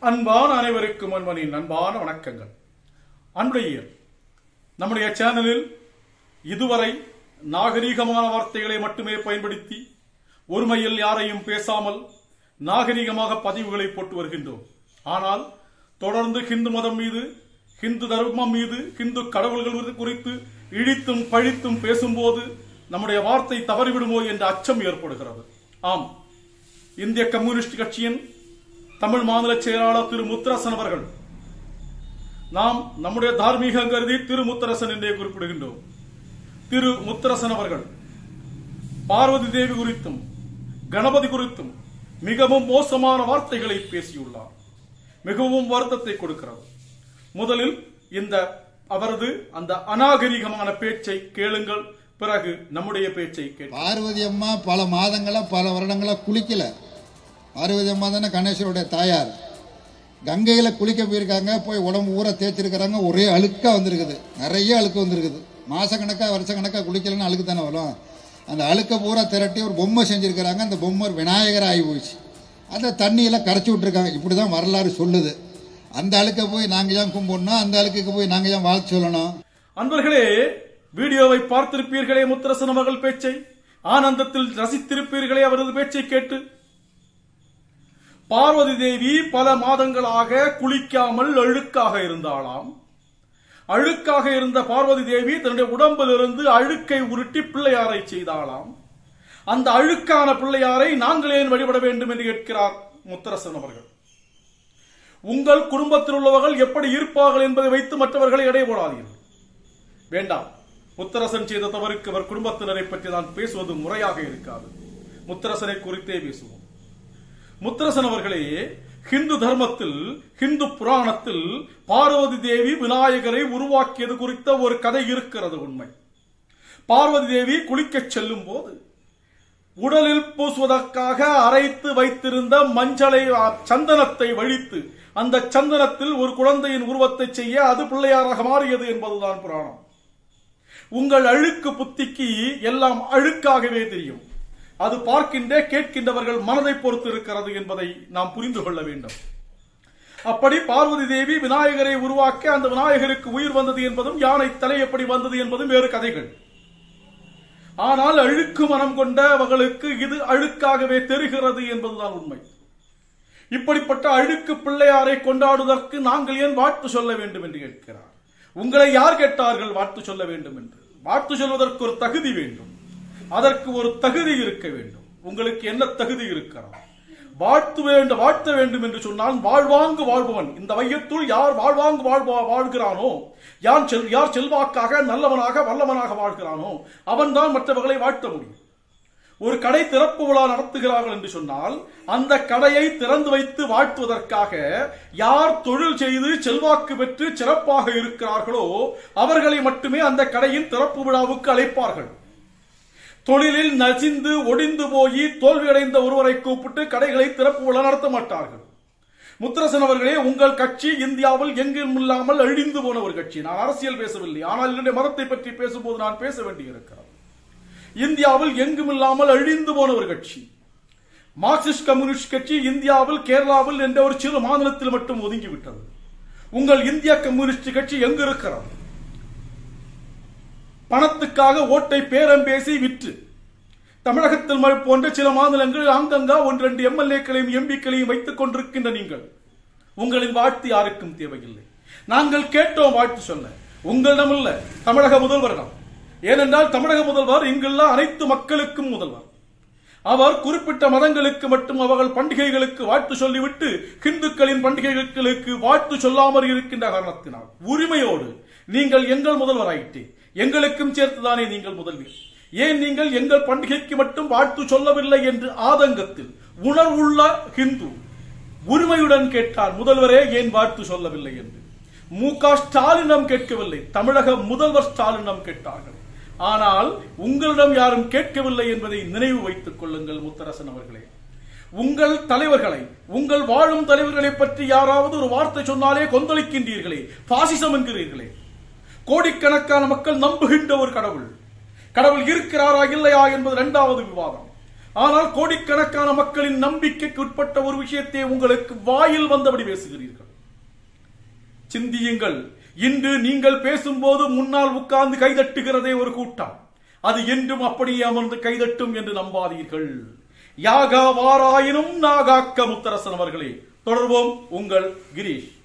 அன்பான அனைவருக்கும் அன்பனின் அன்பான வணக்கங்கள் அன்புடைய நம்முடைய சேனலில் இதுவரை நாகரீகமான வார்த்தைகளை மட்டுமே பயன்படுத்தி ஒருமையில் யாரையும் பேசாமல் நாகரீகமாக பதிவுகளை போட்டு வருகின்றோம் ஆனால் தொடர்ந்து ஹிந்து மதம் மீது ஹிந்து தர்மம் மீது ஹிந்து கடவுள்கள் குறித்து இழித்தும் பழித்தும் பேசும்போது நம்முடைய வார்த்தை தவறிவிடுமோ என்ற அச்சம் ஏற்படுகிறது ஆம் இந்திய கம்யூனிஸ்ட் கட்சியின் தமிழ் மாநில செயலாளர் திரு முத்தரசன் அவர்கள் நாம் நம்முடைய தார்மீக கருதி திரு முத்தரசன் என்றே குறிப்பிடுகின்றோம் திரு முத்தரசன் அவர்கள் பார்வதி தேவி குறித்தும் கணபதி குறித்தும் மிகவும் மோசமான வார்த்தைகளை பேசியுள்ளார் மிகவும் வருத்தத்தை கொடுக்கிறது முதலில் இந்த அவரது அந்த அநாகரிகமான பேச்சை கேளுங்கள் பிறகு நம்முடைய பேச்சை கேட்க பார்வதி அம்மா பல மாதங்களா பல வருடங்களா குளிக்கல பார்வதி அம்மா தானே கணேசருடைய தாயார் கங்கையில் குளிக்க போயிருக்காங்க போய் உடம்பு ஊற தேய்ச்சிருக்கிறாங்க ஒரே அழுக்காக வந்திருக்குது நிறைய அழுக்கு வந்திருக்குது மாசக்கணக்காக வருஷக்கணக்காக குளிக்கலன்னு அழுக்கு தானே வரும் அந்த அழுக்க பூரா திரட்டி ஒரு பொம்மை செஞ்சுருக்கிறாங்க அந்த பொம்மை ஒரு விநாயகர் ஆகி போச்சு அதை தண்ணியில் கரைச்சி விட்ருக்காங்க இப்படி தான் வரலாறு சொல்லுது அந்த அழுக்க போய் நாங்கள் ஏன் கும்பிடணும் அந்த அழுக்குக்கு போய் நாங்கள் ஏன் வாழ்த்து சொல்லணும் அன்பர்களே வீடியோவை பார்த்திருப்பீர்களே முத்தரசன் அவர்கள் பேச்சை ஆனந்தத்தில் ரசித்திருப்பீர்களே அவரது பேச்சை கேட்டு பார்வதி தேவி பல மாதங்களாக குளிக்காமல் அழுக்காக இருந்தாளாம் அழுக்காக இருந்த பார்வதி தேவி தன்னுடைய உடம்பிலிருந்து அழுக்கை உருட்டி பிள்ளையாரை செய்தாளாம் அந்த அழுக்கான பிள்ளையாரை நாங்கள் ஏன் வழிபட வேண்டும் என்று கேட்கிறார் முத்தரசன் அவர்கள் உங்கள் குடும்பத்தில் உள்ளவர்கள் எப்படி இருப்பார்கள் என்பதை வைத்து மற்றவர்களை எடை போடாதீர்கள் வேண்டாம் முத்தரசன் செய்த தவறுக்கு அவர் குடும்பத்தினரை பற்றி நான் பேசுவது முறையாக இருக்காது முத்தரசனை குறித்தே பேசுவோம் முத்தரசன் அவர்களே ஹிந்து தர்மத்தில் ஹிந்து புராணத்தில் பார்வதி தேவி விநாயகரை உருவாக்கியது குறித்த ஒரு கதை இருக்கிறது உண்மை பார்வதி தேவி குளிக்கச் செல்லும் போது உடலில் பூசுவதற்காக அரைத்து வைத்திருந்த மஞ்சளை அ, சந்தனத்தை வழித்து அந்த சந்தனத்தில் ஒரு குழந்தையின் உருவத்தை செய்ய அது பிள்ளையாராக மாறியது என்பதுதான் புராணம் உங்கள் அழுக்கு புத்திக்கு எல்லாம் அழுக்காகவே தெரியும் அது பார்க்கின்ற கேட்கின்றவர்கள் மனதை பொறுத்து இருக்கிறது என்பதை நாம் புரிந்து கொள்ள வேண்டும் அப்படி பார்வதி தேவி விநாயகரை உருவாக்க அந்த விநாயகருக்கு உயிர் வந்தது என்பதும் யானை தலை எப்படி வந்தது என்பதும் வேறு கதைகள் ஆனால் அழுக்கு மனம் கொண்ட அவர்களுக்கு இது அழுக்காகவே தெரிகிறது என்பதுதான் உண்மை இப்படிப்பட்ட அழுக்கு பிள்ளையாரை கொண்டாடுவதற்கு நாங்கள் ஏன் வாழ்த்து சொல்ல வேண்டும் என்று கேட்கிறார் உங்களை யார் கேட்டார்கள் வாழ்த்து சொல்ல வேண்டும் என்று வாழ்த்து சொல்வதற்கு ஒரு தகுதி வேண்டும் அதற்கு ஒரு தகுதி இருக்க வேண்டும் உங்களுக்கு என்ன தகுதி இருக்கிறது வாழ்த்து வேண்டும் வாழ்த்த வேண்டும் என்று சொன்னால் வாழ்வாங்கு வாழ்பவன் இந்த வையத்துள் யார் வாழ்வாங்கு வாழ்வா வாழ்கிறானோ யார் செல் யார் செல்வாக்காக நல்லவனாக வல்லவனாக வாழ்கிறானோ அவன்தான் மற்றவர்களை வாழ்த்த முடியும் ஒரு கடை திறப்பு விழா நடத்துகிறார்கள் என்று சொன்னால் அந்த கடையை திறந்து வைத்து வாழ்த்துவதற்காக யார் தொழில் செய்து செல்வாக்கு பெற்று சிறப்பாக இருக்கிறார்களோ அவர்களை மட்டுமே அந்த கடையின் திறப்பு விழாவுக்கு அழைப்பார்கள் தொழிலில் நசிந்து ஒடிந்து போய் தோல்வியடைந்த ஒருவரை கூப்பிட்டு கடைகளை திறப்பு விழா நடத்த மாட்டார்கள் முத்தரசன் அவர்களே உங்கள் கட்சி இந்தியாவில் எங்கும் இல்லாமல் அழிந்து போன ஒரு கட்சி நான் அரசியல் பேசவில்லை ஆனால் என்னுடைய மதத்தை பற்றி பேசும்போது நான் பேச வேண்டியிருக்கிறது இந்தியாவில் எங்கும் இல்லாமல் அழிந்து போன ஒரு கட்சி மார்க்சிஸ்ட் கம்யூனிஸ்ட் கட்சி இந்தியாவில் கேரளாவில் என்ற ஒரு சிறு மாநிலத்தில் மட்டும் ஒதுங்கிவிட்டது உங்கள் இந்திய கம்யூனிஸ்ட் கட்சி எங்கு இருக்கிறது பணத்துக்காக ஓட்டை பேரம் பேசி விற்று தமிழகத்தில் மழை போன்ற சில மாநிலங்கள் அங்கங்கா ஒன்று ரெண்டு எம்எல்ஏக்களையும் எம்பிக்களையும் வைத்துக் கொண்டிருக்கின்ற நீங்கள் உங்களின் வாழ்த்து யாருக்கும் தேவையில்லை நாங்கள் கேட்டோம் வாழ்த்து சொல்ல உங்களிடம் இல்ல தமிழக முதல்வரிடம் ஏனென்றால் தமிழக முதல்வர் இங்குள்ள அனைத்து மக்களுக்கும் முதல்வர் அவர் குறிப்பிட்ட மதங்களுக்கு மட்டும் அவர்கள் பண்டிகைகளுக்கு வாழ்த்து சொல்லிவிட்டு இந்துக்களின் பண்டிகைகளுக்கு வாழ்த்து சொல்லாமல் இருக்கின்ற காரணத்தினால் உரிமையோடு நீங்கள் எங்கள் முதல்வராயிட்டே எங்களுக்கும் சேர்த்துதானே நீங்கள் முதல்வர் ஏன் நீங்கள் எங்கள் பண்டிகைக்கு மட்டும் வாழ்த்து சொல்லவில்லை என்று ஆதங்கத்தில் உணர்வுள்ள ஹிந்து உரிமையுடன் கேட்டார் முதல்வரே ஏன் வாழ்த்து சொல்லவில்லை என்று மு க ஸ்டாலினிடம் கேட்கவில்லை தமிழக முதல்வர் ஸ்டாலினிடம் கேட்டார்கள் ஆனால் உங்களிடம் யாரும் கேட்கவில்லை என்பதை நினைவு வைத்துக் கொள்ளுங்கள் முத்தரசன் அவர்களே உங்கள் தலைவர்களை உங்கள் வாழும் தலைவர்களை பற்றி யாராவது ஒரு வார்த்தை சொன்னாலே கொந்தளிக்கின்றீர்களே பாசிசம் என்கிறீர்களே கோடிக்கணக்கான மக்கள் நம்புகின்ற ஒரு கடவுள் கடவுள் இருக்கிறாரா இல்லையா என்பது இரண்டாவது விவாதம் ஆனால் கோடிக்கணக்கான மக்களின் நம்பிக்கைக்கு உட்பட்ட ஒரு விஷயத்தை உங்களுக்கு வாயில் வந்தபடி பேசுகிறீர்கள் சிந்தியுங்கள் இன்று நீங்கள் பேசும்போது முன்னால் உட்கார்ந்து கைதட்டுகிறதே ஒரு கூட்டம் அது என்றும் அப்படியே அமர்ந்து கைதட்டும் என்று நம்பாதீர்கள் யாகா வாராயினும் நாகாக்க முத்தரசன் அவர்களே தொடர்வோம் உங்கள் கிரீஷ்